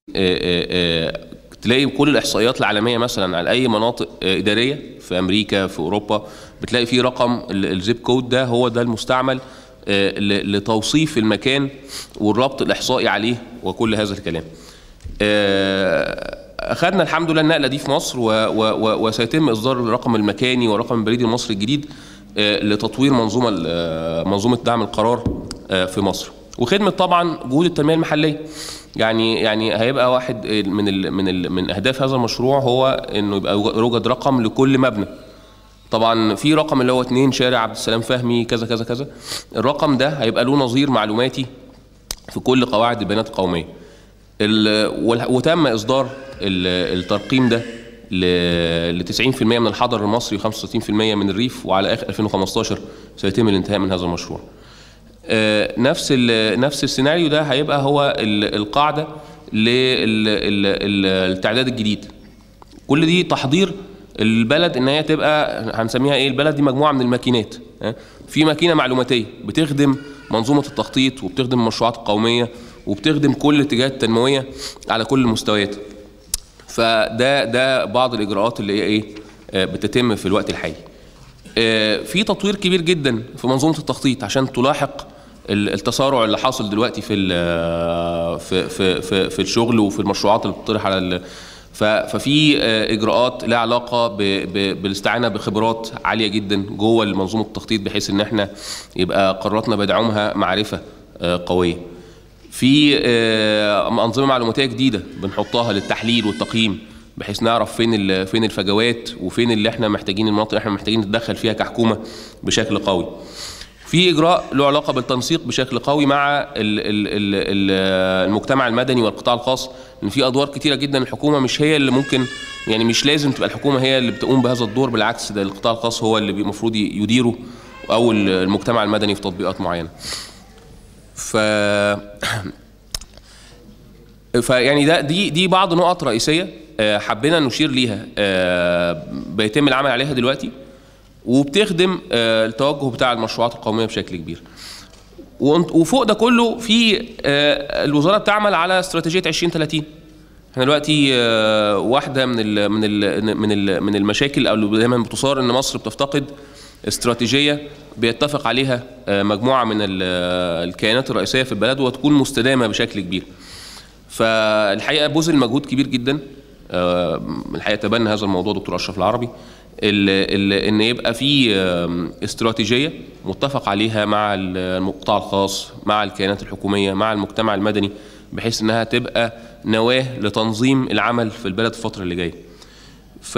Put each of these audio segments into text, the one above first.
تلاقي كل الاحصائيات العالميه مثلا على اي مناطق اداريه في امريكا في اوروبا بتلاقي في رقم الزيب كود ده هو ده المستعمل لتوصيف المكان والربط الاحصائي عليه وكل هذا الكلام. اخذنا الحمد لله النقله دي في مصر و و وسيتم اصدار الرقم المكاني والرقم البريدي المصري الجديد لتطوير منظومه منظومه دعم القرار في مصر. وخدمه طبعا جهود التنميه المحليه. يعني يعني هيبقى واحد من ال من ال من اهداف هذا المشروع هو انه يبقى يوجد رقم لكل مبنى طبعا في رقم اللي هو 2 شارع عبد السلام فهمي كذا كذا كذا الرقم ده هيبقى له نظير معلوماتي في كل قواعد البيانات القوميه وتم اصدار الترقيم ده ل 90% من الحضر المصري و65% من الريف وعلى اخر 2015 سيتم الانتهاء من هذا المشروع نفس نفس السيناريو ده هيبقى هو القاعده للتعداد الجديد كل دي تحضير البلد ان هي تبقى هنسميها ايه البلد دي مجموعه من الماكينات في ماكينه معلوماتيه بتخدم منظومه التخطيط وبتخدم المشروعات القوميه وبتخدم كل الاتجاهات التنمويه على كل المستويات فده ده بعض الاجراءات اللي هي ايه بتتم في الوقت الحالي في تطوير كبير جدا في منظومه التخطيط عشان تلاحق التسارع اللي حاصل دلوقتي في في في في, في الشغل وفي المشروعات اللي بتطرح على ففي اجراءات لها علاقه بالاستعانه بخبرات عاليه جدا جوه منظومه التخطيط بحيث ان احنا يبقى قراراتنا بدعمها معرفه قويه. في انظمه معلوماتيه جديده بنحطها للتحليل والتقييم بحيث نعرف فين فين الفجوات وفين اللي احنا محتاجين المناطق اللي احنا محتاجين نتدخل فيها كحكومه بشكل قوي. في اجراء له علاقه بالتنسيق بشكل قوي مع المجتمع المدني والقطاع الخاص ان في ادوار كتيره جدا الحكومه مش هي اللي ممكن يعني مش لازم تبقى الحكومه هي اللي بتقوم بهذا الدور بالعكس ده القطاع الخاص هو اللي المفروض يديره او المجتمع المدني في تطبيقات معينه. ف فيعني ده دي دي بعض نقط رئيسيه حبينا نشير ليها بيتم العمل عليها دلوقتي وبتخدم التوجه بتاع المشروعات القوميه بشكل كبير. وفوق ده كله في الوزاره بتعمل على استراتيجيه 2030 احنا دلوقتي واحده من ال من ال من ال من المشاكل او اللي دايما بتصار ان مصر بتفتقد استراتيجيه بيتفق عليها مجموعه من الكيانات الرئيسيه في البلد وتكون مستدامه بشكل كبير. فالحقيقه بذل مجهود كبير جدا الحقيقه تبنى هذا الموضوع دكتور اشرف العربي ال ال ان يبقى في استراتيجيه متفق عليها مع القطاع الخاص مع الكيانات الحكوميه مع المجتمع المدني بحيث انها تبقى نواه لتنظيم العمل في البلد الفتره اللي جايه. ف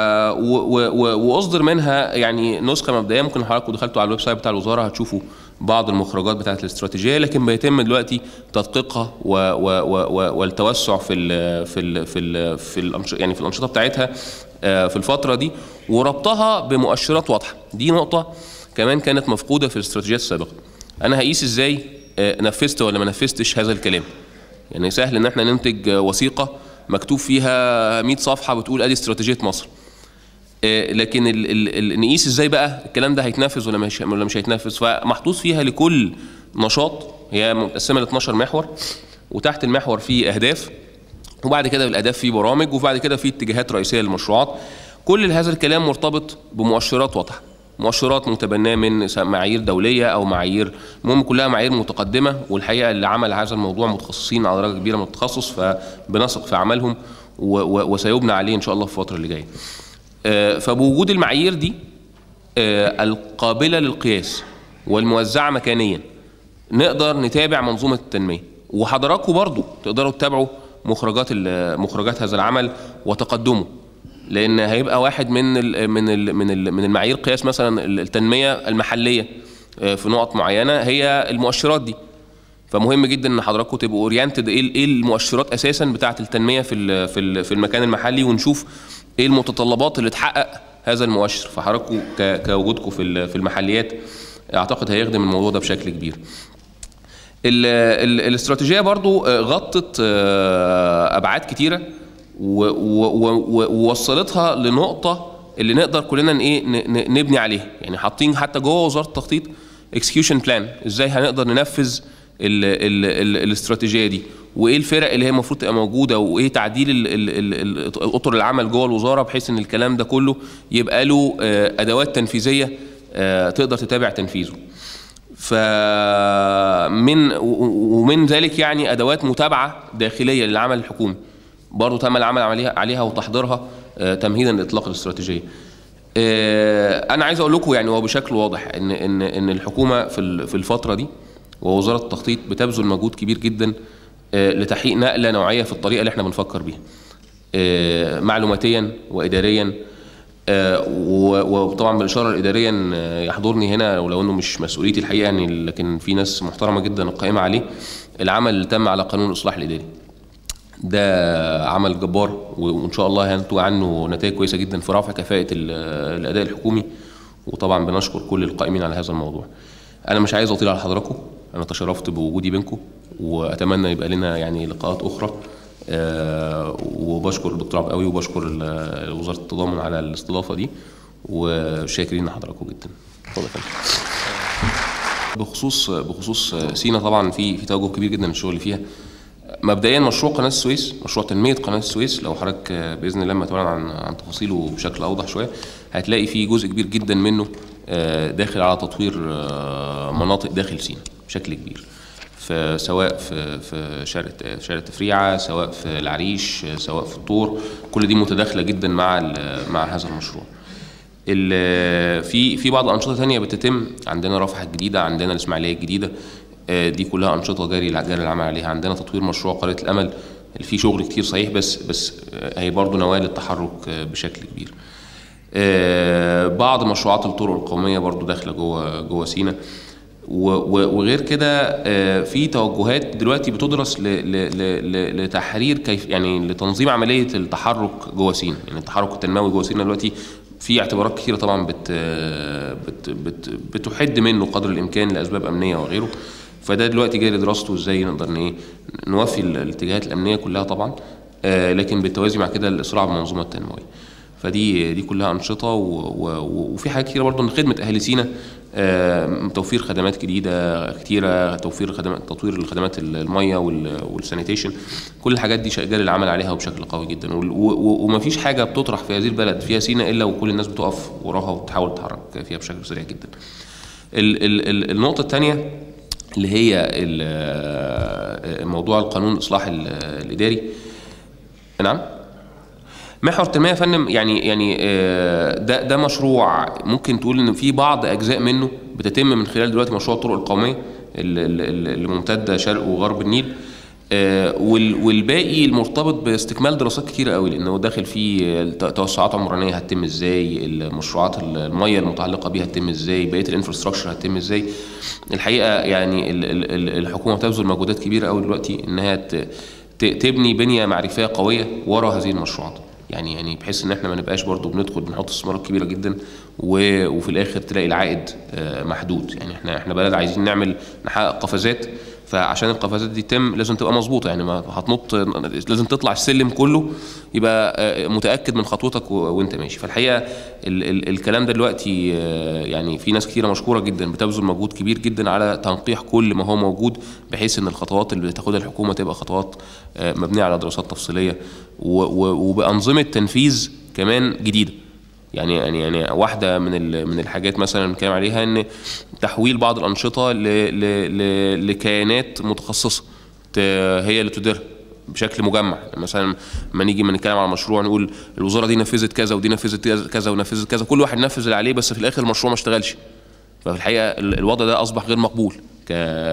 واصدر منها يعني نسخه مبدئيه ممكن حضراتكم دخلتوا على الويب سايت بتاع الوزاره هتشوفوا بعض المخرجات بتاعه الاستراتيجيه لكن بيتم دلوقتي تدقيقها و و و والتوسع في ال في ال في ال في الأنشطة يعني في الانشطه بتاعتها في الفتره دي وربطها بمؤشرات واضحه دي نقطه كمان كانت مفقوده في الاستراتيجيات السابقه انا هقيس ازاي نفذت ولا ما نفذتش هذا الكلام يعني سهل ان احنا ننتج وثيقه مكتوب فيها 100 صفحه بتقول ادي استراتيجيه مصر لكن ال ال ال نقيس ازاي بقى الكلام ده هيتنفذ ولا مش ولا مش هيتنفذ فمحطوط فيها لكل نشاط هي متقسمه ل 12 محور وتحت المحور في اهداف وبعد كده الاهداف في برامج وبعد كده في اتجاهات رئيسيه للمشروعات كل هذا الكلام مرتبط بمؤشرات واضحه مؤشرات متبناه من معايير دوليه او معايير المهم كلها معايير متقدمه والحقيقه اللي عمل هذا الموضوع متخصصين على درجه كبيره من التخصص فبنثق في عملهم وسيبنى عليه ان شاء الله في الفتره اللي جايه. فبوجود المعايير دي القابله للقياس والموزعه مكانيا نقدر نتابع منظومه التنميه وحضراتكم برضو تقدروا تتابعوا مخرجات مخرجات هذا العمل وتقدمه لان هيبقى واحد من ال من ال من ال من المعايير قياس مثلا التنميه المحليه في نقط معينه هي المؤشرات دي فمهم جدا ان حضراتكم تبقوا اورينتد ايه المؤشرات اساسا بتاعه التنميه في في في المكان المحلي ونشوف ايه المتطلبات اللي تحقق هذا المؤشر فحضراتكم كوجودكم في في المحليات اعتقد هيخدم الموضوع ده بشكل كبير ال ال الاستراتيجيه برضو غطت ابعاد كتيره ووصلتها لنقطه اللي نقدر كلنا ايه نبني عليها يعني حاطين حتى جوه وزاره التخطيط اكسكيوشن بلان ازاي هنقدر ننفذ ال ال ال الاستراتيجيه دي وايه الفرق اللي هي المفروض تبقى موجوده وايه تعديل ال- ال- ال- ال- اطر العمل جوه الوزاره بحيث ان الكلام ده كله يبقى له آه، ادوات تنفيذيه آه، تقدر تتابع تنفيذه فمن و- و- ومن ذلك يعني ادوات متابعه داخليه للعمل الحكومي برضه تم العمل عليها عليها وتحضيرها آه، تمهيدا لاطلاق الاستراتيجيه آه، انا عايز اقول لكم يعني هو بشكل واضح ان ان ان الحكومه في ال- في الفتره دي ووزاره التخطيط بتبذل مجهود كبير جدا آه، لتحقيق نقله نوعيه في الطريقه اللي احنا بنفكر بيها آه، معلوماتيا واداريا آه، و- وطبعا بالاشاره الاداريا آه، يحضرني هنا ولو انه مش مسؤوليتي الحقيقه يعني لكن في ناس محترمه جدا قائمه عليه العمل اللي تم على قانون الاصلاح الاداري ده عمل جبار وان شاء الله هينتج عنه نتائج كويسه جدا في رفع كفاءه ال- الاداء الحكومي وطبعا بنشكر كل القائمين على هذا الموضوع انا مش عايز اطيل على حضراتكم انا تشرفت بوجودي بينكم واتمنى يبقى لنا يعني لقاءات اخرى آه، وبشكر الدكتور عبد القوي وبشكر ال- وزاره التضامن على الاستضافه دي وشاكرين لحضراتكم جدا اتفضل يا فندم. بخصوص بخصوص سينا طبعا في في توجه كبير جدا للشغل فيها مبدئيا مشروع قناه السويس مشروع تنميه قناه السويس لو حضرتك باذن الله لما تعلن عن عن تفاصيله بشكل اوضح شويه هتلاقي فيه جزء كبير جدا منه آه، داخل على تطوير آه، مناطق داخل سينا بشكل كبير فسواء في في شارع في شارع تفريعه سواء في العريش سواء في الطور كل دي متداخله جدا مع ال- مع هذا المشروع ال- في في بعض الانشطه تانية بتتم عندنا رفح الجديده عندنا الاسماعيليه الجديده آه، دي كلها انشطه جاري جاري العمل عليها عندنا تطوير مشروع قريه الامل اللي فيه شغل كتير صحيح بس بس آه، هي برضه نواه للتحرك آه، بشكل كبير آه، بعض مشروعات الطرق القوميه برضو داخله جوه جوه سينا و- و- وغير كده آه، في توجهات دلوقتي بتدرس ل- ل- ل- ل- لتحرير كيف يعني لتنظيم عمليه التحرك جوه سينا يعني التحرك التنموي جوه سينا دلوقتي في اعتبارات كثيره طبعا بت بت بت بتحد منه قدر الامكان لاسباب امنيه وغيره فده دلوقتي جاي لدراسته ازاي نقدر ن- ايه نوفي ال- الاتجاهات الامنيه كلها طبعا آه، لكن بالتوازي مع كده الاسراع بالمنظومه التنمويه فدي دي كلها انشطه و و وفي حاجات كتيره برضه من خدمه اهل سينا آه، توفير خدمات جديده كتيره توفير خدمات تطوير الخدمات الميه وال- والسانيتيشن كل الحاجات دي شغال العمل عليها وبشكل قوي جدا وال- و- و- ومفيش حاجه بتطرح في هذه البلد فيها سينا الا وكل الناس بتقف وراها وتحاول تتحرك فيها بشكل سريع جدا ال ال ال النقطه الثانيه اللي هي ال- آه، موضوع القانون الاصلاح ال- الاداري نعم محور التنميه يا فندم يعني يعني آه، ده ده مشروع ممكن تقول ان في بعض اجزاء منه بتتم من خلال دلوقتي مشروع الطرق القوميه ال- ال- ال- اللي ممتده شرق وغرب النيل آه، وال- والباقي المرتبط باستكمال دراسات كتيره قوي لانه داخل فيه الت- توسعات عمرانيه هتتم ازاي المشروعات ال- الميه المتعلقه بيها هتتم ازاي بقيه الانفراستراكشر هتتم ازاي الحقيقه يعني ال- ال- ال- الحكومه بتبذل مجهودات كبيره قوي دلوقتي انها ت- ت- تبني بنيه معرفيه قويه ورا هذه المشروعات يعني يعني بحيث ان احنا ما نبقاش برضو بندخل بنحط استثمارات كبيره جدا و- وفي الاخر تلاقي العائد آه، محدود يعني احنا احنا بلد عايزين نعمل نحقق قفزات فعشان القفزات دي تتم لازم تبقى مظبوطه يعني ما هتنط لازم تطلع السلم كله يبقى آه، متاكد من خطوتك و- وانت ماشي فالحقيقه ال ال الكلام ده دلوقتي آه، يعني في ناس كتيره مشكوره جدا بتبذل مجهود كبير جدا على تنقيح كل ما هو موجود بحيث ان الخطوات اللي بتاخدها الحكومه تبقى خطوات آه، مبنيه على دراسات تفصيليه و- و- وبانظمه تنفيذ كمان جديده يعني يعني يعني واحده من ال- من الحاجات مثلا بنتكلم عليها ان تحويل بعض الانشطه ل ل ل لكيانات متخصصه ت- هي اللي تديرها بشكل مجمع يعني مثلا ما نيجي ما نتكلم على مشروع نقول الوزاره دي نفذت كذا ودي نفذت كذا ونفذت كذا كل واحد نفذ اللي عليه بس في الاخر المشروع ما اشتغلش ففي الحقيقه ال- الوضع ده اصبح غير مقبول ك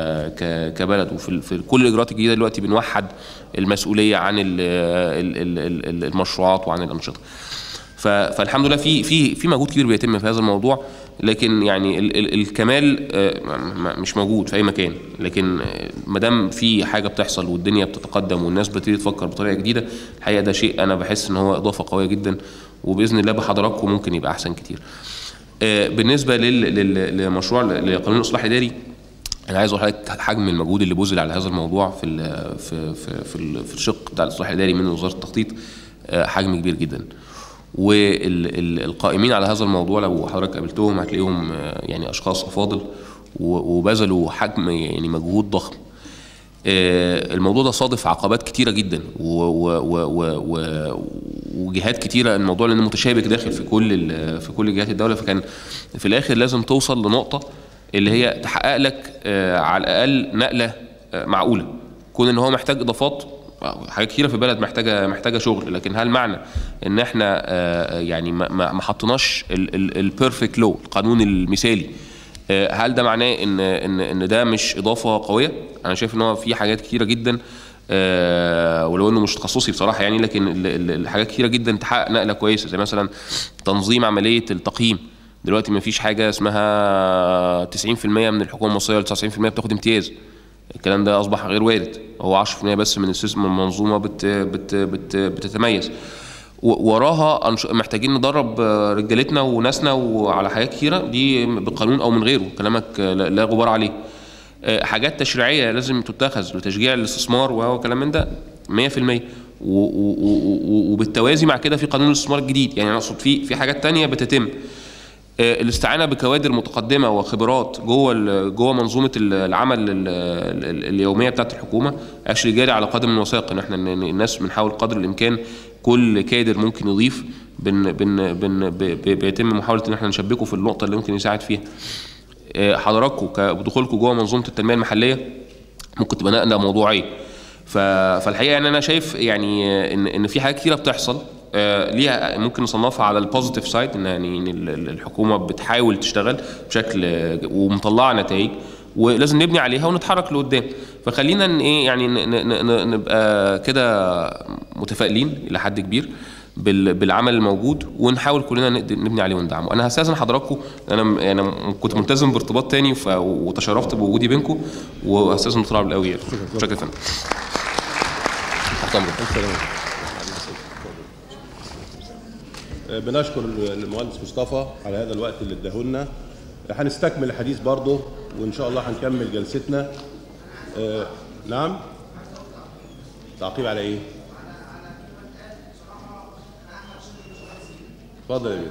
ك كبلد وفي ال- في كل الاجراءات الجديده دلوقتي بنوحد المسؤوليه عن ال ال ال ال المشروعات وعن الانشطه ف- فالحمد لله في في في مجهود كبير بيتم في هذا الموضوع لكن يعني ال ال الكمال آه، م- م- مش موجود في اي مكان لكن ما دام في حاجه بتحصل والدنيا بتتقدم والناس بتبتدي تفكر بطريقه جديده الحقيقه ده شيء انا بحس ان هو اضافه قويه جدا وباذن الله بحضراتكم ممكن يبقى احسن كتير. آه، بالنسبه لل لل لمشروع لقانون الاصلاح الاداري انا عايز اقول لحضرتك حجم المجهود اللي بذل على هذا الموضوع في ال في في في, ال- في الشق بتاع الاصلاح الاداري من وزاره التخطيط آه، حجم كبير جدا والقائمين على هذا الموضوع لو حضرتك قابلتهم هتلاقيهم آه، يعني اشخاص افاضل و- وبذلوا حجم يعني مجهود ضخم آه، الموضوع ده صادف عقبات كتيره جدا و و و و و وجهات كتيره الموضوع لانه متشابك داخل في كل ال- في كل جهات الدوله فكان في الاخر لازم توصل لنقطه اللي هي تحقق لك آه، على الاقل نقله آه، معقوله كون ان هو محتاج اضافات آه، حاجات كتيره في البلد محتاجه محتاجه شغل لكن هل معنى ان احنا آه، يعني ما- ما ما حطيناش البيرفكت لو القانون المثالي آه، هل ده معناه ان ان ان ده مش اضافه قويه انا شايف ان هو في حاجات كتيره جدا آه، ولو انه مش تخصصي بصراحه يعني لكن ال- ال- الحاجات كتيره جدا تحقق نقله كويسه زي مثلا تنظيم عمليه التقييم دلوقتي ما فيش حاجه اسمها 90% من الحكومه المصريه ولا 90% بتاخد امتياز الكلام ده اصبح غير وارد هو 10% بس من السيستم من المنظومه بت بت بت بتتميز و- وراها أنش- محتاجين ندرب آه، رجالتنا وناسنا وعلى حاجات كتيره دي بقانون او من غيره كلامك آه، لا لا غبار عليه آه، حاجات تشريعيه لازم تتخذ لتشجيع الاستثمار وهو كلام من ده 100% و- و- و- و- وبالتوازي مع كده في قانون الاستثمار الجديد يعني انا اقصد في في حاجات تانية بتتم آه، الاستعانه بكوادر متقدمه وخبرات جوه ال- جوه منظومه ال- العمل ال- ال- اليوميه بتاعت الحكومه اكشلي جاري على قدم من الوثائق ان احنا إن الناس بنحاول قدر الامكان كل كادر ممكن يضيف بن بن بن ب- ب- بيتم محاوله ان احنا نشبكه في النقطه اللي ممكن يساعد فيها آه، حضراتكم ك- بدخولكم جوه منظومه التنميه المحليه ممكن تبقى نقله موضوعيه ف- فالحقيقه يعني انا شايف يعني آه، ان ان في حاجات كتيره بتحصل آه، ليها ممكن نصنفها على البوزيتيف سايد ان يعني إن ال- ال- الحكومه بتحاول تشتغل بشكل آه، ومطلعه نتائج ولازم نبني عليها ونتحرك لقدام فخلينا ن- ايه يعني ن- ن- ن- نبقى كده متفائلين الى حد كبير بال- بالعمل الموجود ونحاول كلنا نقدر نبني عليه وندعمه انا هستاذن حضراتكم انا م- انا م- كنت ملتزم بارتباط تاني ف- وتشرفت بوجودي بينكم وهستاذن دكتور عبد القوي شكرا يا فندم تحت أمرك. بنشكر المهندس مصطفى على هذا الوقت اللي اداهولنا هنستكمل الحديث برضه وان شاء الله هنكمل جلستنا آه، نعم تعقيب على ايه اتفضل يا بيه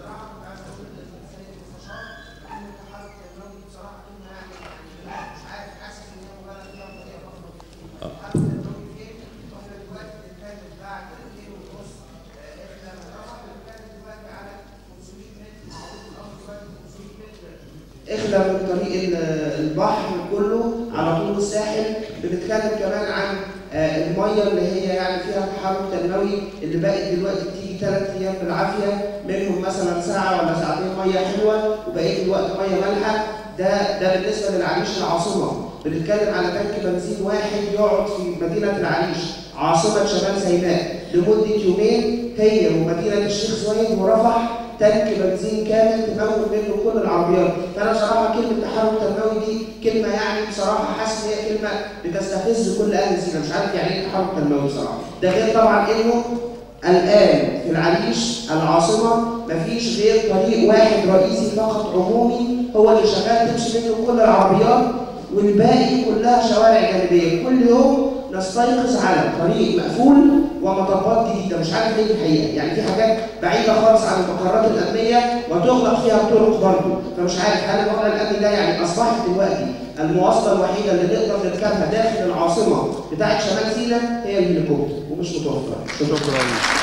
اخلى من طريق ال- البحر كله على طول الساحل بنتكلم كمان عن آه، الميه اللي هي يعني فيها تحرك تنموي اللي بقت دلوقتي بتيجي ثلاث ايام بالعافيه منهم مثلا ساعه ولا ساعتين ميه حلوه وبقيه الوقت ميه مالحه ده ده بالنسبه للعريش العاصمه بنتكلم على تانك بنزين واحد يقعد في مدينه العريش عاصمه شمال سيناء لمده يومين هي ومدينه الشيخ زويد ورفح تانك بنزين كامل تمول منه كل العربيات فانا بصراحه كلمه تحرك تنموي دي كلمه يعني بصراحه حاسس ان هي كلمه بتستفز كل اهل سينا مش عارف يعني ايه تحرك تنموي بصراحه ده غير طبعا انه الان في العريش العاصمه مفيش غير طريق واحد رئيسي فقط عمومي هو اللي شغال تمشي منه كل العربيات والباقي كلها شوارع جانبيه كل يوم نستيقظ على طريق مقفول ومطبات جديده مش عارف ليه الحقيقه يعني في حاجات بعيده خالص عن المقرات الامنيه وتغلق فيها الطرق برضه فمش عارف هل الوضع الامني ده يعني اصبحت دلوقتي المواصله الوحيده اللي نقدر نركبها داخل العاصمه بتاعت شمال سيناء هي الهليكوبتر ومش متوفره شكرا شكرا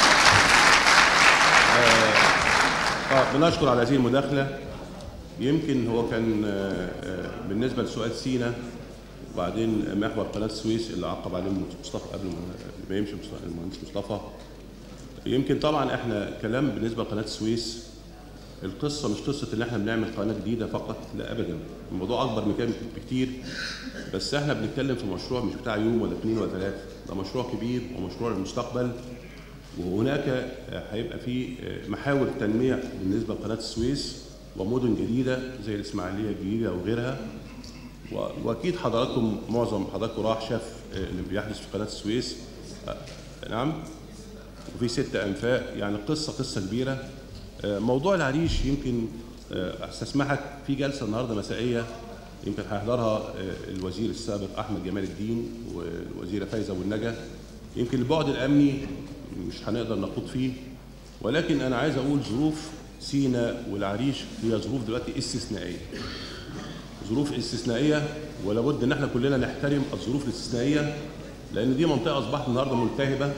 آه، آه، بنشكر على هذه المداخلة يمكن هو كان آه، آه، بالنسبة لسؤال سينا وبعدين محور قناة السويس اللي عقب عليه مصطفى قبل ما- ما يمشي مصطفى- المهندس مصطفى يمكن طبعا احنا كلام بالنسبة لقناة السويس القصة مش قصة ان احنا بنعمل قناة جديدة فقط لا ابدا الموضوع اكبر من كده بكتير بس احنا بنتكلم في مشروع مش بتاع يوم ولا اثنين ولا ثلاثة ده مشروع كبير ومشروع للمستقبل وهناك هيبقى في محاور تنمية بالنسبة لقناة السويس ومدن جديدة زي الإسماعيلية الجديدة وغيرها و- وأكيد حضراتكم معظم حضراتكم راح شاف اللي بيحدث في قناة السويس نعم وفي ست أنفاق يعني قصة قصة كبيرة موضوع العريش يمكن استسمحك في جلسة النهاردة مسائية يمكن هيحضرها الوزير السابق أحمد جمال الدين والوزيرة فايزة أبو النجا يمكن البعد الأمني مش هنقدر نخوض فيه ولكن أنا عايز أقول ظروف سينا والعريش هي ظروف دلوقتي استثنائية ظروف استثنائيه ولا بد ان احنا كلنا نحترم الظروف الاستثنائيه لان دي منطقه اصبحت النهارده ملتهبه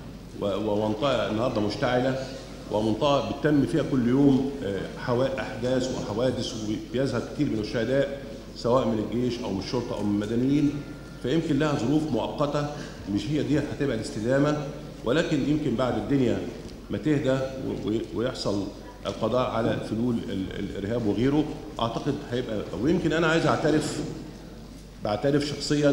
و- ومنطقه النهارده مشتعله ومنطقه بتتم فيها كل يوم آه، حوا- احداث وحوادث وبيذهب كتير من الشهداء سواء من الجيش او من الشرطه او من المدنيين فيمكن لها ظروف مؤقته مش هي دي هتبقى الاستدامه ولكن يمكن بعد الدنيا ما تهدى و- و- ويحصل القضاء على فلول ال- الارهاب وغيره اعتقد هيبقى ويمكن انا عايز اعترف بعترف شخصيا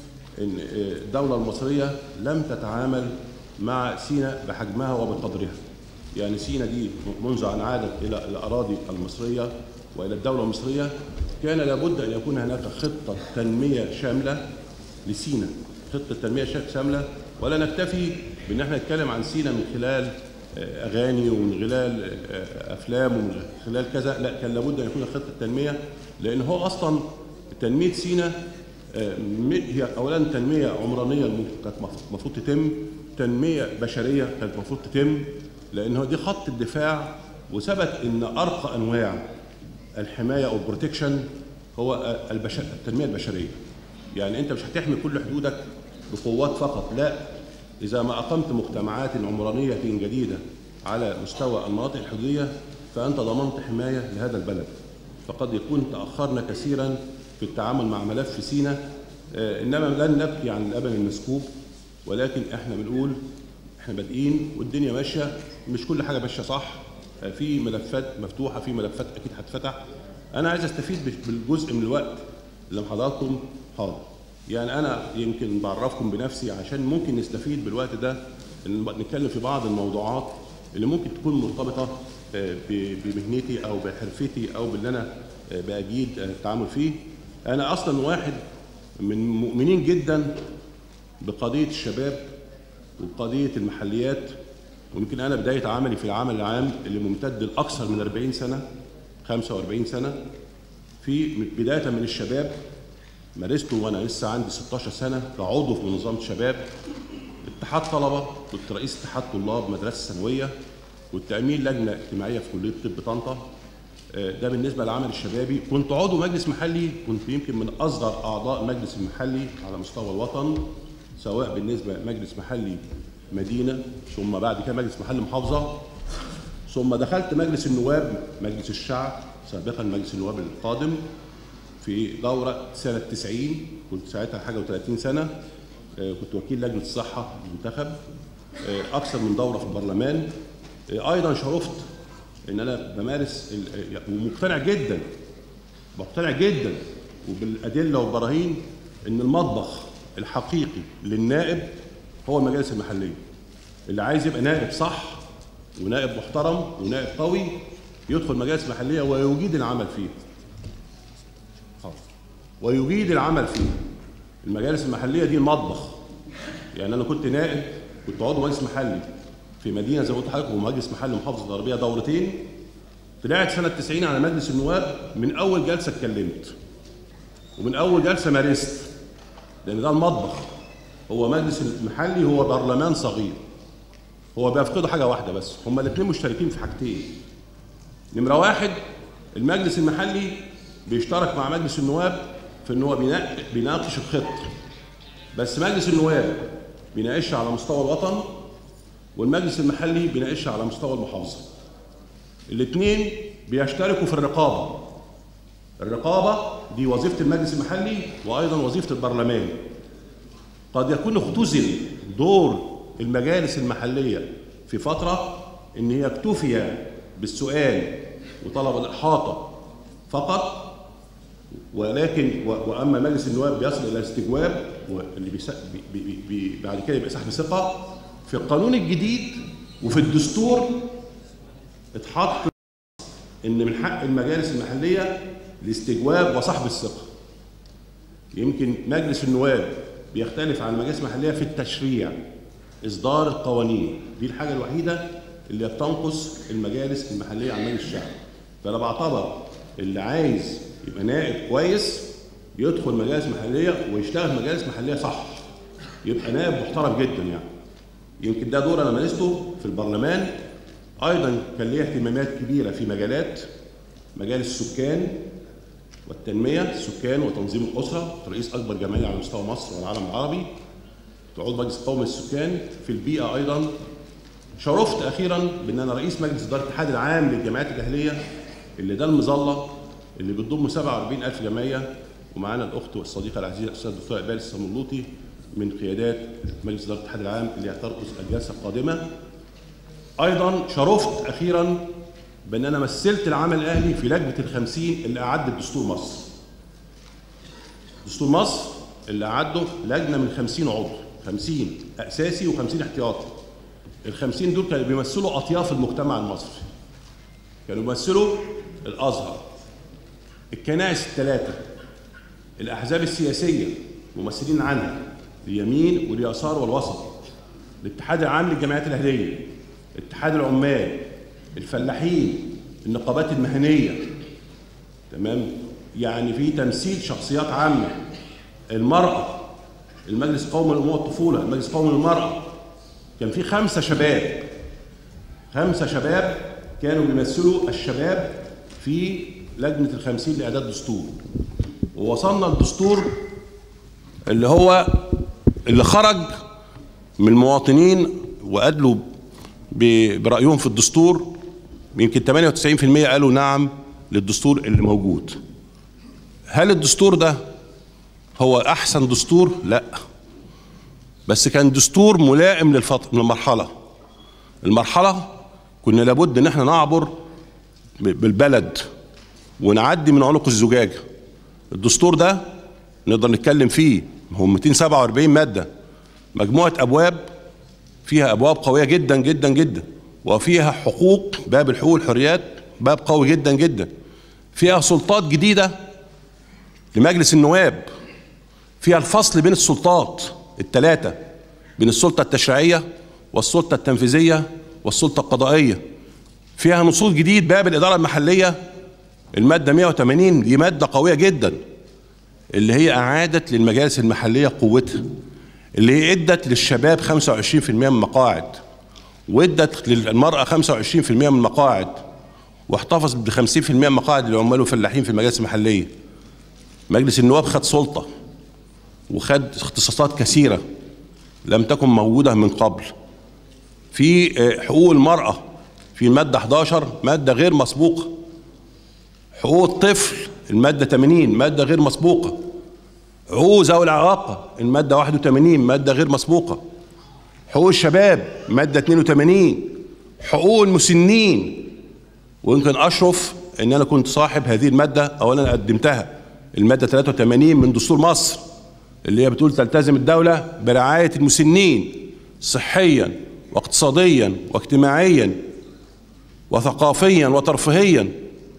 ان الدوله المصريه لم تتعامل مع سيناء بحجمها وبقدرها يعني سيناء دي منذ ان عادت الى الاراضي المصريه والى الدوله المصريه كان لابد ان يكون هناك خطه تنميه شامله لسيناء خطه تنميه شا- شامله ولا نكتفي بان احنا نتكلم عن سيناء من خلال آه، اغاني ومن خلال آه، افلام ومن خلال كذا لا كان لابد ان يكون خطه تنميه لان هو اصلا تنميه سيناء آه، م- هي اولا تنميه عمرانيه الم- كانت مف- المفروض تتم تنميه بشريه كانت المفروض تتم لان هو دي خط الدفاع وثبت ان ارقى انواع الحمايه او البروتكشن هو آه، البشر التنميه البشريه يعني انت مش هتحمي كل حدودك بقوات فقط لا اذا ما اقمت مجتمعات عمرانيه جديده على مستوى المناطق الحدوديه فانت ضمنت حمايه لهذا البلد فقد يكون تاخرنا كثيرا في التعامل مع ملف سيناء آه، انما لن نبكي عن اللبن المسكوب ولكن احنا بنقول احنا بادئين والدنيا ماشيه مش كل حاجه ماشيه صح آه، في ملفات مفتوحه في ملفات اكيد هتفتح انا عايز استفيد بالجزء من الوقت اللي حضراتكم حاضر يعني انا يمكن بعرفكم بنفسي عشان ممكن نستفيد بالوقت ده ان نتكلم في بعض الموضوعات اللي ممكن تكون مرتبطه آه، ب- بمهنتي او بحرفتي او باللي انا آه، باجيد آه، التعامل فيه انا اصلا واحد من مؤمنين جدا بقضيه الشباب وقضيه المحليات ويمكن انا بدايه عملي في العمل العام اللي ممتد لاكثر من 40 سنه 45 سنه في بدايه من الشباب مارسته وانا لسه عندي 16 سنه كعضو في منظمه شباب اتحاد طلبه كنت رئيس اتحاد طلاب مدرسه ثانويه والتامين لجنه اجتماعيه في كليه طب طنطا آه، ده بالنسبه للعمل الشبابي كنت عضو مجلس محلي كنت يمكن من اصغر اعضاء المجلس المحلي على مستوى الوطن سواء بالنسبه لمجلس محلي مدينه ثم بعد كده مجلس محلي محافظه ثم دخلت مجلس النواب مجلس الشعب سابقا مجلس النواب القادم في دورة سنة 90 كنت ساعتها حاجة و30 سنة آه، كنت وكيل لجنة الصحة المنتخب آه، أكثر من دورة في البرلمان آه، أيضا شرفت إن أنا بمارس ال- آه، ومقتنع جدا مقتنع جدا وبالأدلة والبراهين إن المطبخ الحقيقي للنائب هو المجالس المحلية اللي عايز يبقى نائب صح ونائب محترم ونائب قوي يدخل مجالس محلية ويجيد العمل فيه خلاص. ويجيد العمل فيه المجالس المحليه دي المطبخ يعني انا كنت نائب كنت عضو مجلس محلي في مدينه زي ما قلت لحضرتك ومجلس محلي محافظه الغربيه دورتين طلعت سنه 90 على مجلس النواب من اول جلسه اتكلمت ومن اول جلسه مارست لان ده المطبخ هو مجلس المحلي هو برلمان صغير هو بيفقدوا حاجه واحده بس هما الاثنين مشتركين في حاجتين نمرة واحد المجلس المحلي بيشترك مع مجلس النواب في ان هو بينا- بيناقش الخطة بس مجلس النواب بيناقشها على مستوى الوطن والمجلس المحلي بيناقشها على مستوى المحافظة الاثنين بيشتركوا في الرقابة الرقابة دي وظيفة المجلس المحلي وأيضا وظيفة البرلمان قد يكون اختزل دور المجالس المحلية في فترة إن هي اكتفي بالسؤال وطلب الإحاطة فقط ولكن و- واما مجلس النواب بيصل الى استجواب واللي بيس... بي... بي... بي... بعد كده يبقى سحب ثقه في القانون الجديد وفي الدستور اتحط ان من حق المجالس المحليه الاستجواب وسحب الثقه يمكن مجلس النواب بيختلف عن المجالس المحليه في التشريع اصدار القوانين دي الحاجه الوحيده اللي بتنقص المجالس المحليه عن مجلس الشعب فانا بعتبر اللي عايز يبقى نائب كويس يدخل مجالس محليه ويشتغل مجالس محليه صح يبقى نائب محترم جدا يعني يمكن ده دور انا مارسته في البرلمان ايضا كان ليه اهتمامات كبيره في مجالات مجال السكان والتنميه السكان وتنظيم الاسره رئيس اكبر جمعيه على مستوى مصر والعالم العربي عضو مجلس قومي السكان في البيئه ايضا شرفت اخيرا بان انا رئيس مجلس اداره الاتحاد العام للجمعيات الاهليه اللي ده المظله اللي بتضم 47000 جمعيه ومعانا الاخت والصديقه العزيزه الاستاذ الدكتور اقبال السملوطي من قيادات مجلس اداره الاتحاد العام اللي هترقص الجلسه القادمه. ايضا شرفت اخيرا بان انا مثلت العمل الاهلي في لجنه الخمسين اللي اعدت دستور مصر. دستور مصر اللي اعده لجنه من 50 عضو 50 اساسي و50 احتياطي. ال 50 دول كانوا بيمثلوا اطياف المجتمع المصري. كانوا بيمثلوا الازهر الكنائس الثلاثه الاحزاب السياسيه ممثلين عنها اليمين واليسار والوسط الاتحاد العام للجمعيات الاهليه اتحاد العمال الفلاحين النقابات المهنيه تمام يعني في تمثيل شخصيات عامه المراه المجلس القومي للامومه والطفوله المجلس القومي للمراه كان في خمسه شباب خمسه شباب كانوا بيمثلوا الشباب في لجنه الخمسين لاعداد دستور ووصلنا للدستور اللي هو اللي خرج من المواطنين وأدلوا ب- برأيهم في الدستور يمكن 98% قالوا نعم للدستور اللي موجود هل الدستور ده هو أحسن دستور؟ لا بس كان دستور ملائم للفط... للمرحلة المرحلة كنا لابد ان احنا نعبر ب- بالبلد ونعدي من عنق الزجاجه الدستور ده نقدر نتكلم فيه هو 247 ماده مجموعه ابواب فيها ابواب قويه جدا جدا جدا وفيها حقوق باب الحقوق والحريات باب قوي جدا جدا فيها سلطات جديده لمجلس النواب فيها الفصل بين السلطات الثلاثه بين السلطه التشريعيه والسلطه التنفيذيه والسلطه القضائيه فيها نصوص جديد باب الاداره المحليه الماده 180 دي ماده قويه جدا اللي هي اعادت للمجالس المحليه قوتها اللي هي ادت للشباب 25% من المقاعد وادت للمراه 25% من المقاعد واحتفظت ب 50% من مقاعد العمال والفلاحين في المجالس المحليه مجلس النواب خد سلطه وخد اختصاصات كثيره لم تكن موجوده من قبل في آه، حقوق المراه في الماده 11 ماده غير مسبوقه حقوق الطفل المادة 80 مادة غير مسبوقة حقوق ذوي الإعاقة المادة 81 مادة غير مسبوقة حقوق الشباب مادة 82 حقوق المسنين ويمكن أشرف إن أنا كنت صاحب هذه المادة أو أنا قدمتها المادة 83 من دستور مصر اللي هي بتقول تلتزم الدولة برعاية المسنين صحيا واقتصاديا واجتماعيا وثقافيا وترفيهيا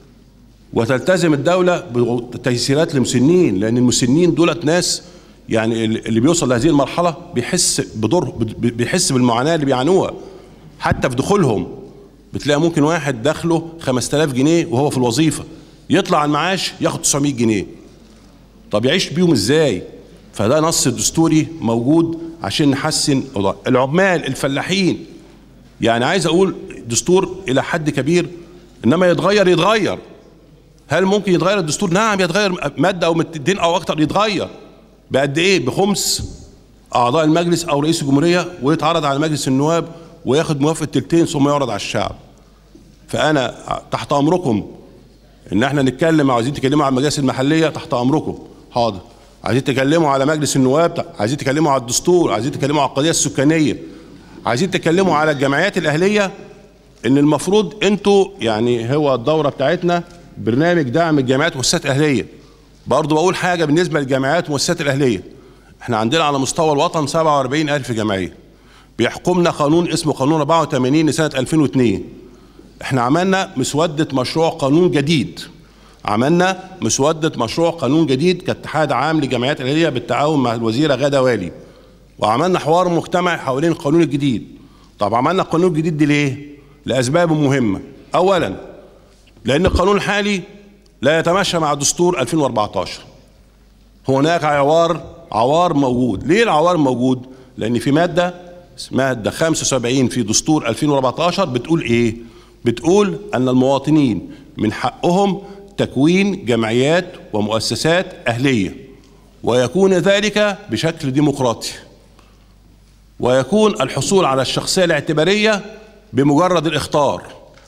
وتلتزم الدولة بتيسيرات للمسنين لأن المسنين دولت ناس يعني اللي بيوصل لهذه المرحلة بيحس بدور بيحس بالمعاناة اللي بيعانوها حتى في دخولهم بتلاقي ممكن واحد دخله 5000 جنيه وهو في الوظيفة يطلع على المعاش ياخد 900 جنيه طب يعيش بيهم ازاي فده نص دستوري موجود عشان نحسن الوضع. العمال الفلاحين يعني عايز اقول دستور الى حد كبير انما يتغير يتغير هل ممكن يتغير الدستور؟ نعم يتغير ماده او مادتين او اكتر يتغير بقد ايه؟ بخمس اعضاء المجلس او رئيس الجمهوريه ويتعرض على مجلس النواب وياخد موافقه تلتين ثم يعرض على الشعب. فانا تحت امركم ان احنا نتكلم عايزين تكلموا على المجالس المحليه تحت امركم حاضر عايزين تكلموا على مجلس النواب عايزين تكلموا على الدستور عايزين تكلموا على القضيه السكانيه عايزين تكلموا على الجمعيات الاهليه ان المفروض انتوا يعني هو الدوره بتاعتنا برنامج دعم الجامعات والمؤسسات الاهليه برضه بقول حاجه بالنسبه للجامعات والمؤسسات الاهليه احنا عندنا على مستوى الوطن 47 الف جمعيه بيحكمنا قانون اسمه قانون 84 لسنه 2002 احنا عملنا مسوده مشروع قانون جديد عملنا مسوده مشروع قانون جديد كاتحاد عام لجمعيات الاهليه بالتعاون مع الوزيره غاده والي وعملنا حوار مجتمعي حوالين القانون الجديد طب عملنا القانون الجديد دي ليه لاسباب مهمه اولا لان القانون الحالي لا يتماشى مع دستور 2014 هناك عوار عوار موجود ليه العوار موجود لان في ماده ماده 75 في دستور 2014 بتقول ايه بتقول ان المواطنين من حقهم تكوين جمعيات ومؤسسات اهليه ويكون ذلك بشكل ديمقراطي ويكون الحصول على الشخصيه الاعتباريه بمجرد الاختار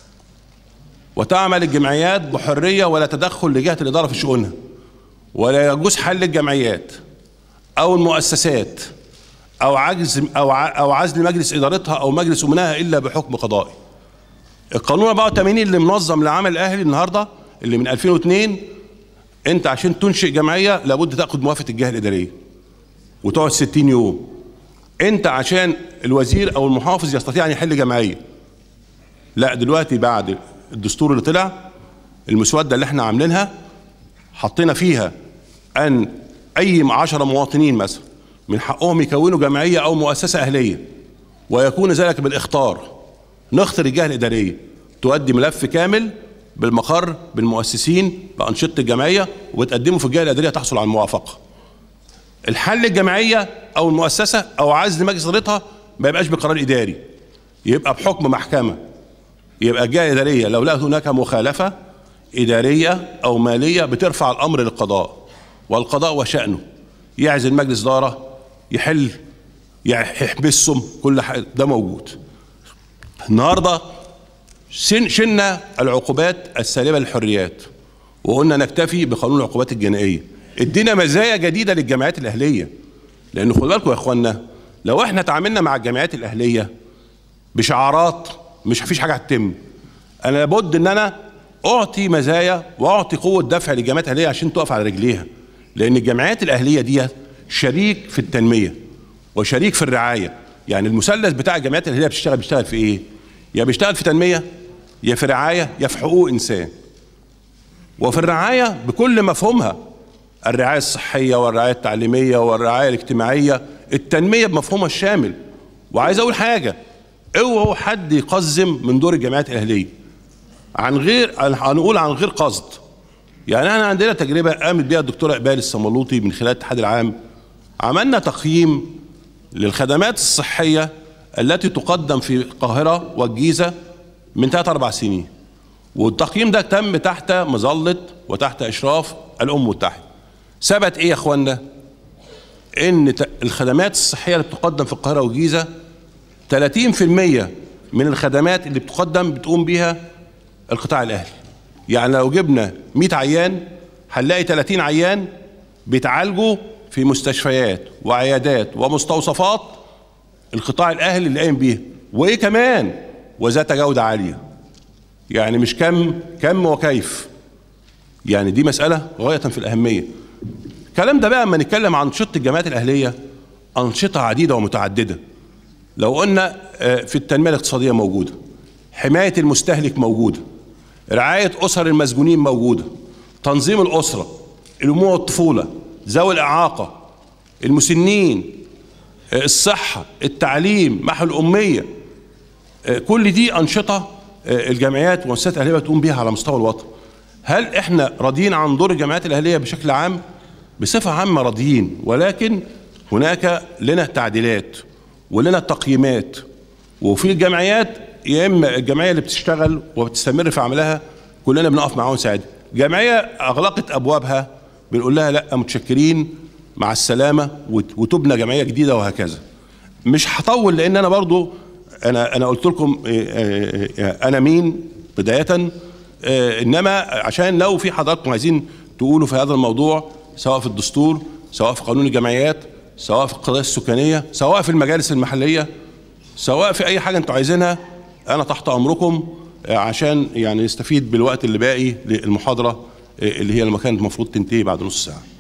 وتعمل الجمعيات بحريه ولا تدخل لجهه الاداره في شؤونها ولا يجوز حل الجمعيات او المؤسسات او عجز او ع- او عزل مجلس ادارتها او مجلس امنائها الا بحكم قضائي. القانون 84 اللي منظم لعمل الاهلي النهارده اللي من 2002 انت عشان تنشئ جمعيه لابد تاخد موافقه الجهه الاداريه وتقعد 60 يوم. انت عشان الوزير او المحافظ يستطيع ان يحل جمعيه. لا دلوقتي بعد الدستور اللي طلع المسوده اللي احنا عاملينها حطينا فيها ان اي عشرة مواطنين مثلا من حقهم يكونوا جمعيه او مؤسسه اهليه ويكون ذلك بالاختار نختار الجهه الاداريه تؤدي ملف كامل بالمقر بالمؤسسين بانشطه الجمعيه وتقدمه في الجهه الاداريه تحصل على الموافقه. الحل الجمعيه او المؤسسه او عزل مجلس ادارتها ما يبقاش بقرار اداري يبقى بحكم محكمه يبقى الجهه الاداريه لو لقت هناك مخالفه اداريه او ماليه بترفع الامر للقضاء والقضاء وشانه يعزل مجلس اداره يحل يحبسهم كل حاجه ده موجود النهارده شن- شلنا العقوبات السالبه للحريات وقلنا نكتفي بقانون العقوبات الجنائيه ادينا مزايا جديده للجمعيات الاهليه لان خدوا بالكم يا اخوانا لو احنا تعاملنا مع الجمعيات الاهليه بشعارات مش مفيش حاجه هتتم انا لابد ان انا اعطي مزايا واعطي قوه دفع للجمعيات الاهليه عشان تقف على رجليها لان الجمعيات الاهليه دي شريك في التنميه وشريك في الرعايه يعني المثلث بتاع الجمعيات الاهليه بتشتغل بيشتغل في ايه يا بيشتغل في تنميه يا في رعايه يا في حقوق انسان وفي الرعايه بكل مفهومها الرعايه الصحيه والرعايه التعليميه والرعايه الاجتماعيه التنميه بمفهومها الشامل وعايز اقول حاجه اوعوا حد يقزم من دور الجمعيات الاهليه عن غير هنقول عن غير قصد يعني احنا عندنا تجربه قامت بها الدكتوره اقبال الصملوطي من خلال الاتحاد العام عملنا تقييم للخدمات الصحيه التي تقدم في القاهره والجيزه من ثلاث اربع سنين والتقييم ده تم تحت مظله وتحت اشراف الامم المتحده ثبت ايه يا اخوانا ان ت- الخدمات الصحيه اللي بتقدم في القاهره والجيزه 30% من الخدمات اللي بتقدم بتقوم بيها القطاع الاهلي يعني لو جبنا 100 عيان هنلاقي 30 عيان بيتعالجوا في مستشفيات وعيادات ومستوصفات القطاع الاهلي اللي قايم بيها وايه كمان وذات جوده عاليه يعني مش كم كم وكيف يعني دي مساله غايه في الاهميه الكلام ده بقى اما نتكلم عن انشطه الجامعات الاهليه انشطه عديده ومتعدده لو قلنا آه، في التنميه الاقتصاديه موجوده حمايه المستهلك موجوده رعايه اسر المسجونين موجوده تنظيم الاسره الامومه والطفوله ذوي الاعاقه المسنين آه، الصحه التعليم محو الاميه آه، كل دي انشطه آه، الجمعيات والمؤسسات الاهليه بتقوم بيها على مستوى الوطن هل احنا راضيين عن دور الجمعيات الاهليه بشكل عام بصفه عامه راضيين ولكن هناك لنا تعديلات ولنا تقييمات وفي الجمعيات يا اما الجمعيه اللي بتشتغل وبتستمر في عملها كلنا بنقف معاهم نساعدها جمعيه اغلقت ابوابها بنقول لها لا متشكرين مع السلامه وت- وتبنى جمعيه جديده وهكذا مش هطول لان انا برضو انا انا قلت لكم إيه، إيه، إيه، انا مين بدايه آه، انما عشان لو في حضراتكم عايزين تقولوا في هذا الموضوع سواء في الدستور سواء في قانون الجمعيات سواء في القضايا السكانيه سواء في المجالس المحليه سواء في اي حاجه انتوا عايزينها انا تحت امركم آه، عشان يعني نستفيد بالوقت اللي باقي للمحاضره آه، اللي هي لما كانت المفروض تنتهي بعد نص ساعه